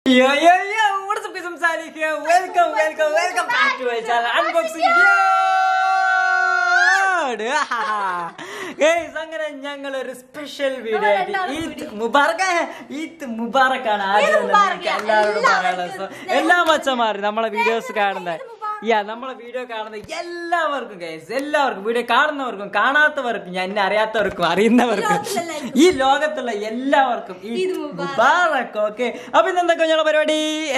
Yo, yo, yo, what's up, guys? I'm Salih here. Welcome, welcome, welcome back to my channel. Unboxing Yard. Guys, അങ്ങനെ ഞങ്ങൾ ഒരു special video ആയിട്ട് ഈദ് മുബാറക് ഈദ് മുബാറക്കാണ് ആദ്യം തന്നെ നിങ്ങൾക്ക് എല്ലാവരോടും പറയാനുള്ളത് So, എല്ലാ മച്ചന്മാരും നമ്മളെ വീഡിയോസ് കാണുന്ന യാ നമ്മളെ വീഡിയോ കാണുന്ന എല്ലാവർക്കും ഗൈസ് എല്ലാവർക്കും വീഡിയോ കാണുന്നവർക്കും കാണാത്തവർക്കും ഞാൻ എന്നെ അറിയാത്തവർക്കും അറിയുന്നവർക്കും ഈ ലോകത്തുള്ള എല്ലാവർക്കും ഈ മുബാറക്ക് ഓക്കെ അപ്പൊ ഇന്ന് എന്തൊക്കെ ഞങ്ങളുടെ പരിപാടി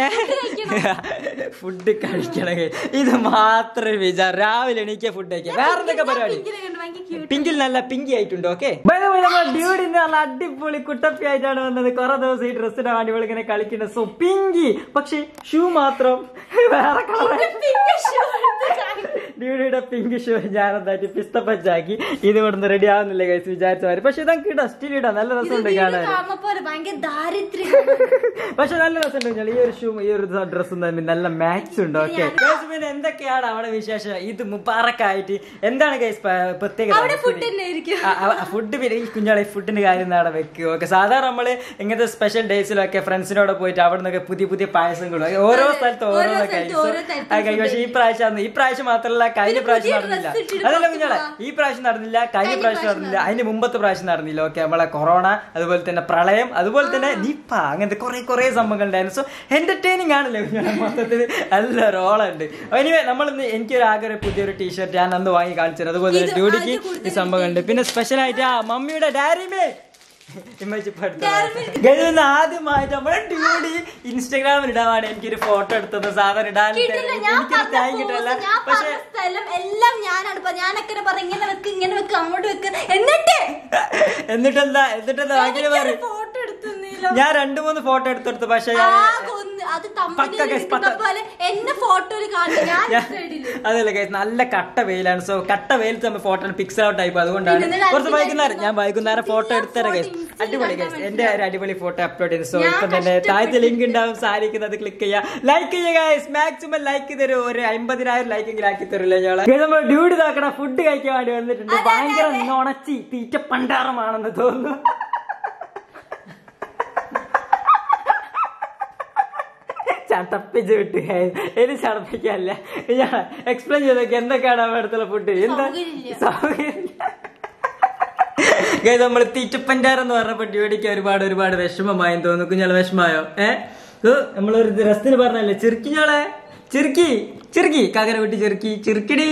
ഫുഡ് കഴിക്കണം guys. ഇത് മാത്രമേ വിചാരം രാവിലെ എണീക്കുക ഫുഡ് കഴിക്കുക വേറെ എന്തൊക്കെ പരിപാടി പിങ്കിൽ നല്ല പിങ്കി ആയിട്ടുണ്ട് ഓക്കെ ഡ്യൂഡി നല്ല അടിപൊളി കുട്ടപ്പി ആയിട്ടാണ് വന്നത് കുറെ ദിവസം ഈ ഡ്രസ്സിന്റെ വേണ്ടി ഇവള് ഇങ്ങനെ കളിക്കുന്നത് സോ പിങ്കി പക്ഷെ ഷൂ മാത്രം വേറെ കളർ ഡ്യൂഡിയുടെ പിങ്ക് ഷൂ ഞാൻ എന്തായിട്ട് പിസ്തപ്പച്ചാക്കി ഇത് ഇവിടുന്ന് റെഡി ആവുന്നില്ല കഴിച്ച് വിചാരിച്ച മാതിരി പക്ഷെ ഇതൊക്കെ ഇടാം സ്റ്റിൽ ഇടാം നല്ല രസമുണ്ട് കാണാൻ ഭയങ്കര ദാരിദ്ര്യം പക്ഷെ നല്ല രസമുണ്ട് കുഞ്ഞാൽ ഈ ഒരു ഷൂ ഈ ഒരു ഡ്രസ്സും തമ്മിൽ നല്ല മാച്ച് ഉണ്ട് ഓക്കെ പിന്നെ എന്തൊക്കെയാണ് അവിടെ വിശേഷം ഇത് മുബാറക്കായിട്ട് എന്താണ് ഗൈസ് പ്രത്യേകത ഫുഡ് തന്നെ ആയിരിക്കും ഫുഡ് പിന്നെ ഈ കുഞ്ഞാളെ ഫുഡിന്റെ കാര്യം നാടെ വെക്കുക ഓക്കെ സാധാരണ നമ്മള് ഇങ്ങനത്തെ സ്പെഷ്യൽ ഡേയ്സിലൊക്കെ ഫ്രണ്ട്സിനോട് പോയിട്ട് അവിടെ നിന്നൊക്കെ പുതിയ പുതിയ പായസങ്ങളും ഓരോ സ്ഥലത്ത് ഓരോന്ന് സ്ഥലത്ത് ഓരോ type കഴിച്ചു പക്ഷെ ഈ പ്രാവശ്യം അന്ന് ഈ പ്രാവശ്യം മാത്രമല്ല കഴിഞ്ഞ പ്രാവശ്യം പുതിയ നടന്നില്ല dress ഇട്ടിട്ട് അതല്ല പുറത്ത് കുഞ്ഞാളെ ഈ പ്രാവശ്യം നടന്നില്ല കഴിഞ്ഞ പ്രാവശ്യം നടന്നില്ല അതിന്റെ മുമ്പത്തെ പ്രാവശ്യം നടന്നില്ല ഓക്കെ നമ്മളെ കൊറോണ അതുപോലെ തന്നെ പ്രളയം അതുപോലെ തന്നെ നിപ്പ അങ്ങനത്തെ കുറെ കുറെ സംഭവങ്ങൾ ഉണ്ടായിരുന്നു സോ എന്റർടൈനിങ് ആണല്ലോ കുഞ്ഞാളെ മൊത്തത്തിൽ നല്ല റോളുണ്ട് എനിവേ നമ്മൾ ഇന്ന് എനിക്കൊരു ആകെ ഒരു പുതിയൊരു ടീഷർട്ട് ഞാൻ അന്ന് വാങ്ങി കാണിച്ചത് അതുപോലെ തന്നെ ഡ്യൂഡിക്ക് ഈ സംഭവങ്ങളുണ്ട് പിന്നെ സ്പെഷ്യൽ ആയിട്ട് ആ മമ്മിയുടെ ഡയറി മിൽക്ക് ഗൈസ് ആദ്യമായിട്ട് നമ്മുടെ ഡ്യൂഡി ഇൻസ്റ്റാഗ്രാമിൽ ഇടാനാണ് എനിക്കൊരു ഫോട്ടോ എടുത്തത് സാധാരണ ഇടാൻ കിട്ടില്ല ഞാൻ എനിക്കൊരു പറഞ്ഞ താങ്ക് കിട്ടില്ല pose, ഞാൻ പക്ഷെ പറഞ്ഞ സ്ഥലം എല്ലാം ഞാനാണ് ഇപ്പൊ ഞാനൊക്കെ പറ ഇങ്ങനെ വെക്ക് ഇങ്ങനെ വെക്ക് അങ്ങോട്ട് വെക്ക് എന്നിട്ട് എന്നിട്ടെന്താ എന്നിട്ടെന്താ ബാക്കി പറയും ഫോട്ടോ എടുത്തുന്നില്ല ഞാൻ രണ്ടു മൂന്ന് ഫോട്ടോ എടുത്തെടുത്തു പക്ഷെ ഞാൻ ആകെ ഒന്ന് അത് പക്ക തമ്മിൽ guys, പക്ക. പോലെ എന്നെ ഫോട്ടോയിൽ കാണും ഞാൻ ഞാൻ- സൈഡില് അതല്ല ഗൈസ് നല്ല കട്ട വെയിലാണ് സോ കട്ട വെയിലത്ത് നമ്മൾ ഫോട്ടോ പിക്സ് ഔട്ട് ആയിപ്പോ അതുകൊണ്ടാണ് പിന്നെ ഇന്നലെ കുറച്ച് അടിപൊളി വൈകുന്നേരം ഞാൻ വൈകുന്നേരം ഫോട്ടോ ഞാൻ എടുത്തരാം photo ഗൈസ് Insta അടിപൊളി കണ്ടാ ഗൈസ് എന്റെ ഒരു അടിപൊളി ഫോട്ടോ അപ്ലോഡ് ചെയ്തു സോ ഞാൻ ഇപ്പൊ തന്നെ കഷ്ടപ്പെട്ടു. താഴത്തെ ലിങ്ക് ഉണ്ടാവും സാധിക്കുന്നത് ക്ലിക്ക് ചെയ്യാം ലൈക്ക് ചെയ്യുക ഗൈസ് മാക്സിമം ലൈക്ക് തരൂ ഒരു അമ്പതിനായിരം ലൈക്കെങ്കിലും ആക്കി തരില്ല ഞങ്ങള് Guys, നമ്മൾ ഡ്യൂട്ടി താക്കണ ഫുഡ് കഴിക്കാൻ വേണ്ടി വന്നിട്ടുണ്ട് ഭയങ്കര നുണച്ചി തീറ്റ പണ്ടാറമാണെന്ന് തോന്നുന്നു ചട്ടപ്പിച്ച് വിട്ട് ഇനി ചടപ്പിക്കല്ല ഞാൻ എക്സ്പ്ലെയിൻ ചെയ്തൊക്കെ എന്തൊക്കെയാണ് നമ്മുടെ അടുത്തുള്ള ഫുഡ് എന്താ സൗകര്യമില്ല. സൗകര്യമില്ല നമ്മൾ തീറ്റപ്പഞ്ചാർ എന്ന് പറഞ്ഞപ്പോ ഡ്യൂഡിക്ക് ഒരുപാട് ഒരുപാട് വിഷമമായെന്ന് തോന്നുന്നു കുഞ്ഞാളെ വിഷമായോ ഏഹ് നമ്മളൊരു രസത്തിന് പറഞ്ഞല്ലേ ചിരിക്കിഞ്ഞോളെ ചിരിക്കി ചിരിക്കി കകര വിട്ട് ചിരിക്കി ചിരിക്കിടി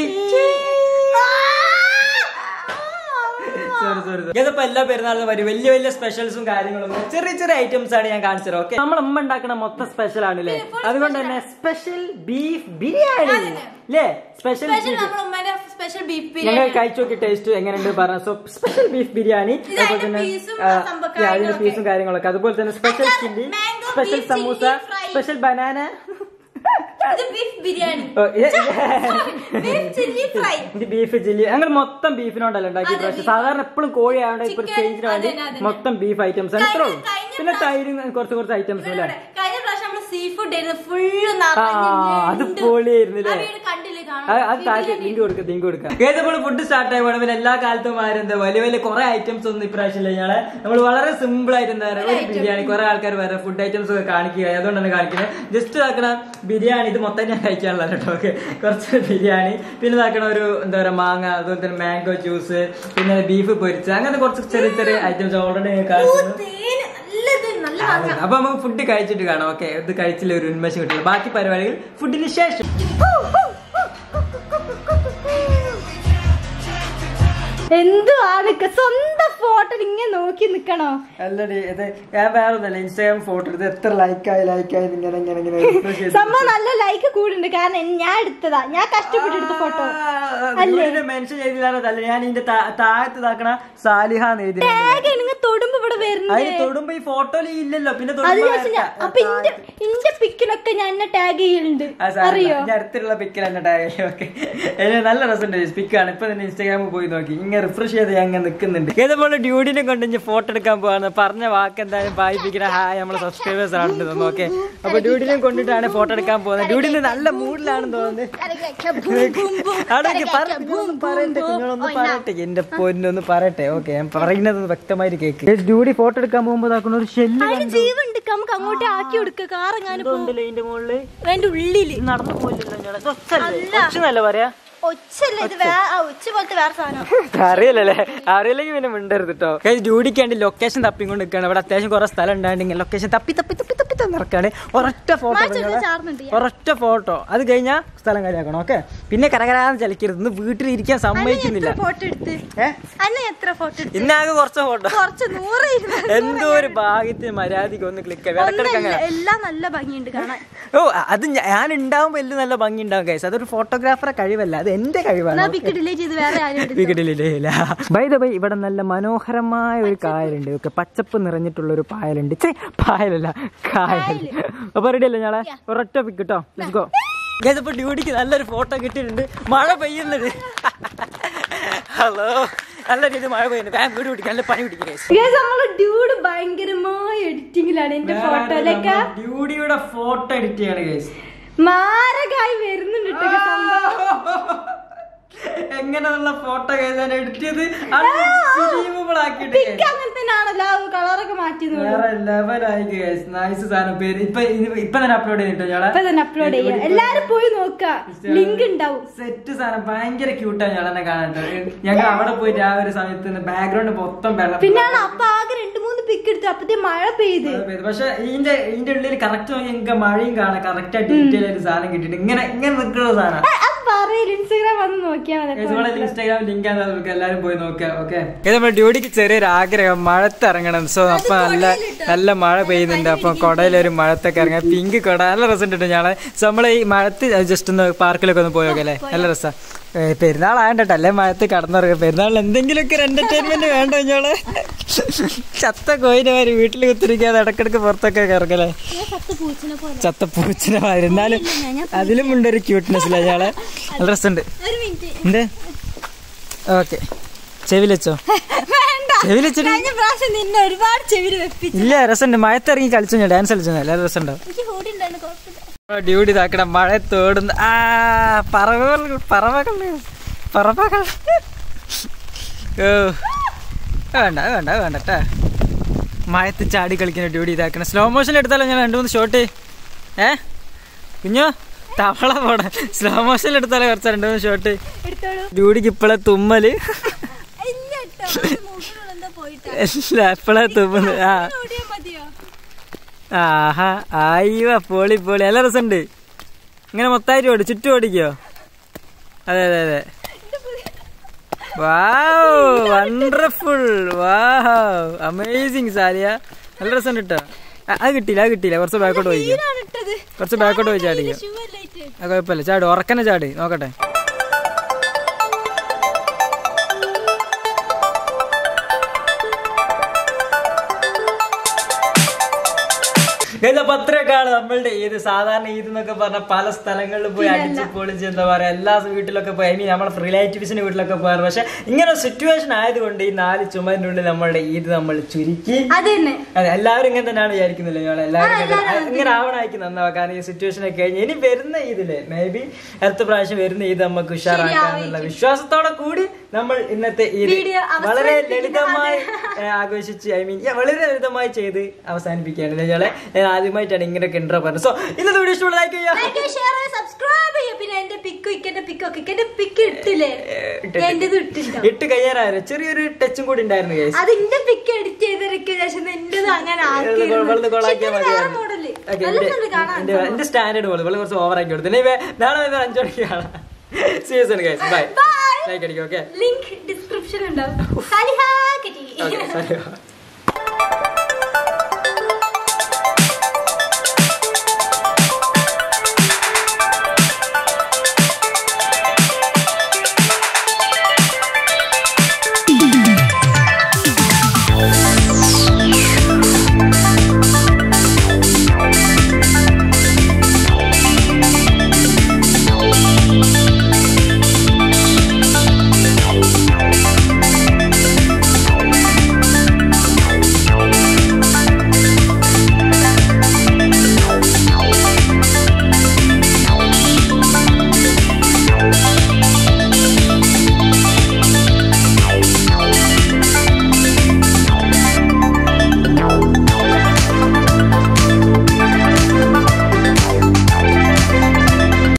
സോറി സോറി ഇതിപ്പോ എല്ലാ പെരുന്നാളിനും വരും വലിയ വലിയ സ്പെഷ്യൽസും കാര്യങ്ങളും ചെറിയ ചെറിയ ഐറ്റംസ് ആണ് ഞാൻ കാണിച്ചത് ഓക്കെ നമ്മൾ ഉമ്മ ഉണ്ടാക്കുന്ന മൊത്തം സ്പെഷ്യൽ ആണല്ലേ അതുകൊണ്ട് തന്നെ സ്പെഷ്യൽ ബീഫ് ബിരിയാണി അല്ലേ സ്പെഷ്യൽ സ്പെഷ്യൽ നമ്മുടെ ഉമ്മേന്റെ സ്പെഷ്യൽ ബീഫ് ഞങ്ങൾ ബിരിയാണി കഴിച്ചു നോക്കി ടേസ്റ്റ് എങ്ങനെയുണ്ട് പറഞ്ഞു സോ സ്പെഷ്യൽ ബീഫ് ബിരിയാണി ഇത് അതുപോലെ അതിന്റെ തന്നെ piece ഉം ആ, സംഭവ yeah, അതിന്റെ കാര്യങ്ങളൊക്കെ. പീസും കാര്യങ്ങളൊക്കെ അതുപോലെ തന്നെ സ്പെഷ്യൽ അച്ചാർ, chilli mango special beef samosa chilli fry. Special banana ഇത് beef biryani beef chilli fry ഇത് ബീഫ് ചില്ലി അങ്ങനെ മൊത്തം ബീഫിനോണ്ടല്ല ഉണ്ടാക്കി അതെ, പ്രാവശ്യം beef. സാധാരണ എപ്പോഴും കോഴി ആയതുകൊണ്ട് ഇപ്പൊ Chicken, ചേഞ്ചിന് വേണ്ടി അതന്നെ, അതന്നെ. മൊത്തം ബീഫ് ഐറ്റംസ് ആണ് ഇത്രേ ഉള്ളൂ കഴിഞ്ഞ- കഴിഞ്ഞ പിന്നെ തൈരും കുറച്ച് കുറച്ച് ഐറ്റംസ് അല്ലേ കഴിഞ്ഞ പ്രാവശ്യം നമ്മള് സീ ഫുഡ് ആയിരുന്നു ഫുള്ള് ആ, അത് പൊളിയായിരുന്നില്ലേ? കണ്ടില്ലേ അത് അത് താഴെ ലിങ്ക് കൊടുക്കാം ലിങ്ക് കൊടുക്കാം ഏതപ്പോൾ ഫുഡ് സ്റ്റാർട്ട് ആയി പിന്നെ എല്ലാ കാലത്തും ആരെന്താ വലിയ വലിയ കുറെ ഐറ്റംസ് ഒന്നും ഇപ്രാവശ്യം ഇല്ല ഞങ്ങളെ നമ്മൾ വളരെ സിമ്പിൾ ആയിട്ട് എന്താ പറയുക ഒരു ബിരിയാണി കുറെ ആൾക്കാർ വേറെ ഫുഡ് ഐറ്റംസ് ഒക്കെ കാണിക്കുക അതുകൊണ്ടാണ് കാണിക്കുന്നത് ജസ്റ്റ് ഇതാക്കണ ബിരിയാണി ഇത് മൊത്തം ഞാൻ കഴിക്കാനുള്ള കേട്ടോ ഓക്കെ കുറച്ച് ബിരിയാണി പിന്നെ ഇതാക്കണ ഒരു എന്താ പറയുക മാങ്ങ അതുപോലെ തന്നെ മാംഗോ ജ്യൂസ് പിന്നെ ബീഫ് പൊരിച്ച് അങ്ങനത്തെ കുറച്ച് ചെറിയ ചെറിയ ഐറ്റംസ് ഓൾറെഡി ഞാൻ കാണിക്കുന്നു തേന് നല്ലത് നല്ല മങ്ങ അപ്പൊ നമുക്ക് ഫുഡ് കഴിച്ചിട്ട് കാണാം ഓക്കെ ഇത് കഴിച്ചില്ല ഒരു ഉന്മേഷം കിട്ടില്ല ബാക്കി പരിപാടികൾ ഫുഡിന് ശേഷം എന്തുവാണ് സ്വന്തം ഫോട്ടോ ഇങ്ങനെ നോക്കി നിക്കണോ അല്ലടി ഇത് ഞാൻ വേറെ ഒന്നല്ല ഇൻസ്റ്റാഗ്രാം ഫോട്ടോ എടുത്ത് എത്ര ലൈക്കായി ലൈക്കായി ഇങ്ങനെ ഇങ്ങനെ ഇങ്ങനെ refresh ചെയ്ത് സംഭവം നല്ല ലൈക്ക് കൂടുണ്ട് കാരണം എൻ- ഞാൻ എടുത്തതാ ഞാൻ കഷ്ടപ്പെട്ടെടുത്ത ഫോട്ടോ മെൻഷൻ ചെയ്തില്ലാന്നതല്ല ഞാൻ ഇതിന്റെ താ- താഴത്ത് ഇതാക്കണ സാലിഹ എന്ന് എഴുതി ടാഗ് നിങ്ങൾ തൊടുമ്പോ ഇവിടെ വരുന്നത് അതിന് തൊടുമ്പോ ഈ ഫോട്ടോയിൽ ഇല്ലല്ലോ പിന്നെ അത് തൊടുമ്പോ ചോദിച്ചു ഞാൻ അപ്പൊ ഇന്റെ ഇന്റെ പിക്കിലൊക്കെ ഞാൻ എന്നെ ടാഗ് ചെയ്യലുണ്ട് ആ സാരമില്ല. അറിയോ ഞാൻ അടുത്തുള്ള പിക്കിൽ എന്നെ ടാഗ് ഓക്കെ നല്ല രസമുണ്ട് പിക്കാണ് ഇപ്പൊ തന്നെ ഇൻസ്റ്റാഗ്രാമിൽ പോയി നോക്കി ഇങ്ങനെ റിഫ്രഷ് ചെയ്ത് ഞാൻ ഇങ്ങനെ നിൽക്കുന്നുണ്ട് ഏതുപോലെ ഡ്യൂഡിനെ കൊണ്ട് ഇനി ഫോട്ടോ എടുക്കാൻ പോവാന്ന് പറഞ്ഞ വാക്ക് എന്തായാലും വായിപ്പിക്കുന്ന ഹായ് നമ്മളെ സബ്സ്ക്രൈബേഴ്സ് ആണെന്ന് തോന്നുന്നു ഓക്കെ അപ്പൊ ഡ്യൂഡിനെ കൊണ്ടിട്ടാണ് ഫോട്ടോ എടുക്കാൻ പോകുന്നത് ഡ്യൂഡിന് നല്ല മൂഡിലാണെന്ന് തോന്നുന്നത് അവിടെ പറ- കുഞ്ഞോളൊന്ന് പറയട്ടെ കുഞ്ഞോളൊന്ന് പറയട്ടെ എന്റെ പൊന്നൊന്ന് പറയട്ടെ ഓക്കെ ഞാൻ പറയുന്നത് വ്യക്തമായിട്ട് കേക്ക് ഡ്യൂഡി ഫോട്ടോ എടുക്കാൻ പോകുമ്പോ ഇതാക്കുന്ന ഒരു ഷെല്ല് അതിന് ജീവുണ്ട് നിക്ക് നമുക്ക് അങ്ങോട്ടേ ആക്കി കൊടുക്ക കാറെങ്ങാനും എന്തോണ്ടല്ലേ ഇതിന്റെ മുകളില് അതിന്റെ ഉള്ളില് നടന്നു പോയില്ലല്ലോ അല്ല. ഒച്ചനല്ല പറയാ ഒച്ചല്ലേ ഇത് വേ ആ ഒച്ച പോലത്തെ വേറെ സാധനം അറിയില്ലല്ലേ അറിയില്ലെങ്കിൽ പിന്നെ മിണ്ടരുത് കേട്ടോ ജൂഡിക്ക് വേണ്ടി ലൊക്കേഷൻ തപ്പിക്കൊണ്ട് നിൽക്കുകയാണ് ഇവിടെ അത്യാവശ്യം കുറെ സ്ഥലം ഉണ്ടായിട്ട് ലൊക്കേഷൻ തപ്പി തപ്പി തപ്പി തപ്പി തന്നിറക്കാണ് ഒരൊറ്റ ഫോട്ടോ മാച്ചൊക്കെ ചാർന്നുണ്ട് ഒരൊറ്റ ഫോട്ടോ അത് കഴിഞ്ഞാൽ സ്ഥലം കാര്യമാക്കണം ഓക്കെ പിന്നെ കരകരാന്ന് ചലിക്കരുത് ഇന്ന് വീട്ടിലിരിക്കാൻ സമ്മതിക്കുന്നില്ല ഫോട്ടോ എടുത്ത് ഏഹ് അന്നെ എത്ര ഫോട്ടോ എടുത്ത് ഇന്നാകെ കുറച്ച് ഫോട്ടോ കുറച്ച് നൂറ് ഇരുന്നൂറ് എന്തോ ഒരു ഭാഗ്യത്തിന് മര്യാദക്ക് ഒന്ന് ക്ലിക്ക് ഇടക്കിടക്ക് ഒന്നല്ല, അങ്ങനെ എല്ലാം നല്ല ഭംഗിയുണ്ട് കാണാൻ ഓ അത് ഞാ- ഞാൻ ഉണ്ടാവുമ്പോ എല്ലാം നല്ല ഭംഗി ഉണ്ടാവും കൈസ് അതൊരു ഫോട്ടോഗ്രാഫറെ കഴിവല്ല അത് എന്റെ കഴിവാണ് എന്നാ പിക്ക് ഡിലീറ്റ് ചെയ്ത് വേറെ ആരും എടുത്തു വികടിലില്ല ബൈ ദ ബൈ ഇവിടെ നല്ല മനോഹരമായ ഒരു കായലുണ്ട് ഒക്കെ പച്ചപ്പ് നിറഞ്ഞിട്ടുള്ള ഒരു പായലുണ്ട് ചേ പായലല്ല കായൽ അപ്പൊ റെഡി അല്ലേ ഞാളെ ഒരൊറ്റ പിക്ക് കേട്ടോ ലെറ്റ്സ് ഗോ ഇപ്പൊ ഡ്യൂട്ടിക്ക് നല്ലൊരു ഫോട്ടോ കിട്ടിയിട്ടുണ്ട് മഴ പെയ്യുന്നത് ഹലോ നല്ല രീതിയിൽ മഴ പെയ്യുന്നുണ്ട് വേഗം വീട് പിടിക്കാൻ നല്ല പണി പിടിക്കും guys. നമ്മള് ഡ്യൂഡ് ഭയങ്കരമായ എഡിറ്റിംഗിലാണ് എന്റെ ഫോട്ടോയിലൊക്കെ ഡ്യൂഡിയുടെ ഫോട്ടോ എഡിറ്റ് ചെയ്യാണ് ഗൈസ് മാരകായി വരുന്നുണ്ട് ട്ടോ ഈ സംഭവം. എങ്ങനെയുള്ള ഫോട്ടോ ഞാൻ എഡിറ്റ് ചെയ്ത് അൺബിലീവബിൾ ആക്കിയിട്ട് guys. പിക്ക് അങ്ങനെ തന്നെയാണല്ലോ കളറൊക്കെ മാറ്റി വേറെ ലെവലായി ഗൈസ് നൈസ് സാധനം പേര് ഇപ്പൊ ഇത് ഇപ്പൊ തന്നെ അപ്ലോഡ് ചെയ്തിട്ടോ ഞാളെ ഇപ്പൊ തന്നെ അപ്ലോഡ് ചെയ്യാം എല്ലാരും പോയി നോക്ക ലിങ്ക് ഉണ്ടാവും സെറ്റ് സാധനം ഭയങ്കര ക്യൂട്ടാണ് ഞങ്ങളെന്നെ കാണാൻ ഞങ്ങൾ അവിടെ പോയിട്ട് ആ ഒരു സമയത്ത് ബാക്ക്ഗ്രൗണ്ട് മൊത്തം വെള്ളം പിന്നാണ് അപ്പൊ ആകെ രണ്ടു മൂന്ന് പിക്ക് എടുത്തു അപ്പത്തേ മഴ പെയ്ത് പക്ഷെ ഇതിന്റെ ഇതിന്റെ ഉള്ളിൽ കറക്റ്റ് നോക്കി നിങ്ങൾക്ക് മഴയും കാണാം കറക്റ്റ് ആയിട്ട് ഡീറ്റെയിൽ ആയിട്ട് സാധനം കിട്ടിയിട്ട് ഇങ്ങനെ ഇങ്ങനെ നിൽക്കുന്ന സാധനം ആ, അത് പറയില്ല ഇൻസ്റ്റാഗ്രാം വന്ന് നോക്കിയാ മതി നമ്മുടെ ഇൻസ്റ്റാഗ്രാം ലിങ്ക് ആണ് നമുക്ക് എല്ലാവരും പോയി നോക്കാം ഓക്കെ ഇത് നമ്മുടെ ഡ്യൂട്ടിക്ക് ചെറിയൊരു ആഗ്രഹം മഴത്ത് ഇറങ്ങണം സോ അപ്പൊ നല്ല നല്ല മഴ പെയ്യുന്നുണ്ട് അപ്പൊ കൊടയിലൊരു മഴത്തൊക്കെ ഇറങ്ങാം പിങ്ക് കൊട നല്ല രസം ഉണ്ട് ഞാളെ സോ നമ്മളെ ഈ മഴത്ത് ജസ്റ്റ് ഒന്ന് പാർക്കിലൊക്കെ ഒന്ന് പോയോക്കെ അല്ലേ നല്ല രസാ ഏ, പെരുന്നാൾ ആയണ്ടട്ടോ അല്ലേ മഴത്ത് കടന്നിറങ്ങുക പെരുന്നാളിൽ എന്തെങ്കിലുമൊക്കെ ഒരു എന്റർടൈൻമെന്റ് വേണ്ട ഞങ്ങള് ചത്ത കോയിന്റെ മാതിരി വീട്ടിൽ കുത്തിരിക്കാതെ ഇടക്കിടക്ക് പുറത്തൊക്കെ ഇറങ്ങലേ ഞാൻ സത്ത് പൂച്ചിനെ പോലെ ചത്ത പൂച്ചിനെ മാതിരി എന്നാലും അതിലും ഉണ്ടൊരു ക്യൂട്ട്നെസ് ഇല്ല ഞങ്ങളെ നല്ല രസമുണ്ട് ഒരു മിനിറ്റ് എന്ത് ഓക്കെ ചെവിലെച്ചോ വേണ്ട ചെവിലെച്ചിട്ട് കഴിഞ്ഞ പ്രാവശ്യം നിന്നെ ഒരുപാട് ചെവിര് വെപ്പിച്ചു ഇല്ല രസമുണ്ട് മഴത്തിറങ്ങി കളിച്ചു ഞാൻ ഡാൻസ് കളിച്ചു നല്ല രസമുണ്ടാവും എനിക്ക് കൂടി ഉണ്ടായിരുന്നു കുഴപ്പമില്ല ഡ്യൂട്ടി ഇതാക്കണം മഴ തോടുന്നു ആ പറവകൾ പറവകൾ പറവകൾ ഓ വേണ്ട അത് വേണ്ട അത് വേണ്ട കേട്ടാ മഴത്ത് ചാടി കളിക്കുന്ന ഡ്യൂട്ടി ഇതാക്കണം സ്ലോ മോഷൻ എടുത്താലോ ഞാൻ രണ്ട് മൂന്ന് ഷോട്ട് ഏ കുഞ്ഞോ തവള പോടാ സ്ലോ മോഷൻ എടുത്താലോ കുറച്ച് രണ്ട് മൂന്ന് ഷോട്ട് എടുത്തോളൂ ഡ്യൂട്ടിക്ക് ഇപ്പോഴെ തുമ്മല് ഇല്ല കേട്ടോ മൂക്കിലുള്ള എന്താ പോയിട്ടാ ഇല്ല ഇപ്പോഴെ തുമ്മുന്നു ആ ഓടിയാ മതിയോ ആഹാ ആയിവ പൊളി പൊളി നല്ല രസമുണ്ട് ഇങ്ങനെ മൊത്തമായിട്ട് ഓടി ചുറ്റും ഓടിക്കോ അതെ അതെ അതെ വാവ് വണ്ടർഫുൾ വാവ് അമേസിങ് സാരിയ നല്ല രസമുണ്ട് കേട്ടോ ആ, അത് കിട്ടിയില്ല അത് കിട്ടിയില്ല കുറച്ച് ബാക്കോട്ട് പോയിക്കോ ഇതാണ് ഇട്ടത് കുറച്ച് ബാക്കോട്ട് പോയി ചാടിക്കോ ഷൂ അല്ലായിട്ട് അത് കുഴപ്പമില്ല ചാട് ഉറക്കനെ ചാട് നോക്കട്ടെ പത്രക്കാണ് നമ്മളുടെ ഈദ് സാധാരണ ഈദ് എന്നൊക്കെ പറഞ്ഞ പല സ്ഥലങ്ങളിൽ പോയി അടിച്ച് പൊളിച്ച് എന്താ പറയാ എല്ലാ വീട്ടിലൊക്കെ പോയി ഐ മീൻ നമ്മളെ റിലേറ്റീവ്സിന്റെ വീട്ടിലൊക്കെ പോകാറ് പക്ഷെ ഇങ്ങനെ സിറ്റുവേഷൻ ആയതുകൊണ്ട് ഈ നാല് ചുമരിന്റെ ഉള്ളിൽ നമ്മളുടെ ഈദ് നമ്മൾ ചുരുക്കി അത് തന്നെ അതെ എല്ലാവരും ഇങ്ങനെ തന്നെയാണ് വിചാരിക്കുന്നില്ല ഞങ്ങൾ എല്ലാവരും ഇങ്ങനെ തന്നെ. ഇങ്ങനെ ആവണായിരിക്കും നന്നാവാ കാരണം ഈ സിറ്റുവേഷൻ ഒക്കെ കഴിഞ്ഞ് ഇനി വരുന്ന ഇതില് മേ ബി അടുത്ത പ്രാവശ്യം വരുന്ന ഇത് നമുക്ക് ഉഷാറാക്കാന്നുള്ള വിശ്വാസത്തോടെ കൂടി നമ്മൾ ഇന്നത്തെ ഇത് Video വളരെ ലളിതമായി ഏ, ആഘോഷിച്ച് ഐ മീൻ വളരെ ലളിതമായി ചെയ്ത് അവസാനിപ്പിക്കുകയാണ് ഞങ്ങളെ ഞാൻ ആദ്യമായിട്ടാണ് ഇങ്ങനെയൊക്കെ ഇൻട്രോ പറഞ്ഞത് സോ ഇന്നത്തെ വീഡിയോ ഇഷ്ടമുള്ള ലൈക്ക് ചെയ്യാം ലൈക്ക് ഷെയർ സബ്സ്ക്രൈബ് ചെയ്യുക പിന്നെ എന്റെ പിക്ക് ഇക്കന്റെ പിക്ക് ഒക്കെ ഇക്കന്റെ പിക്ക് ഇട്ടില്ലേ എന്റേത് ഇട്ടിട്ടോ ഇട്ട് കഴിയാറായിരുന്നു ചെറിയൊരു ടച്ചും കൂടി ഉണ്ടായിരുന്നു കേസ് അത് ഇന്റെ പിക്ക് എഡിറ്റ് ചെയ്തിരിക്കുക ശേഷം എന്റേത് അങ്ങനെ ആക്കിയിരുന്നു. പക്ഷെ ഇത് വേറെ മോഡല് നല്ല രസമുണ്ട് കാണാൻ എന്റെ സ്റ്റാൻഡേർഡ് പോലെ വളരെ കുറച്ച് ഓവർ ആക്കി കൊടുത്തു ഇനി വേ- നാളെ വൈകുന്നേരം അഞ്ചു മണിക്ക് കാണാം സീരിയസ് ആണ് ഗൈസ് ബൈ Bye. ലൈക്ക് അടിക്കും ഓക്കെ ലിങ്ക് ഡിസ്ക്രിപ്ഷൻ ഉണ്ടാവും സലിഹാ കിട്ടി ഓക്കെ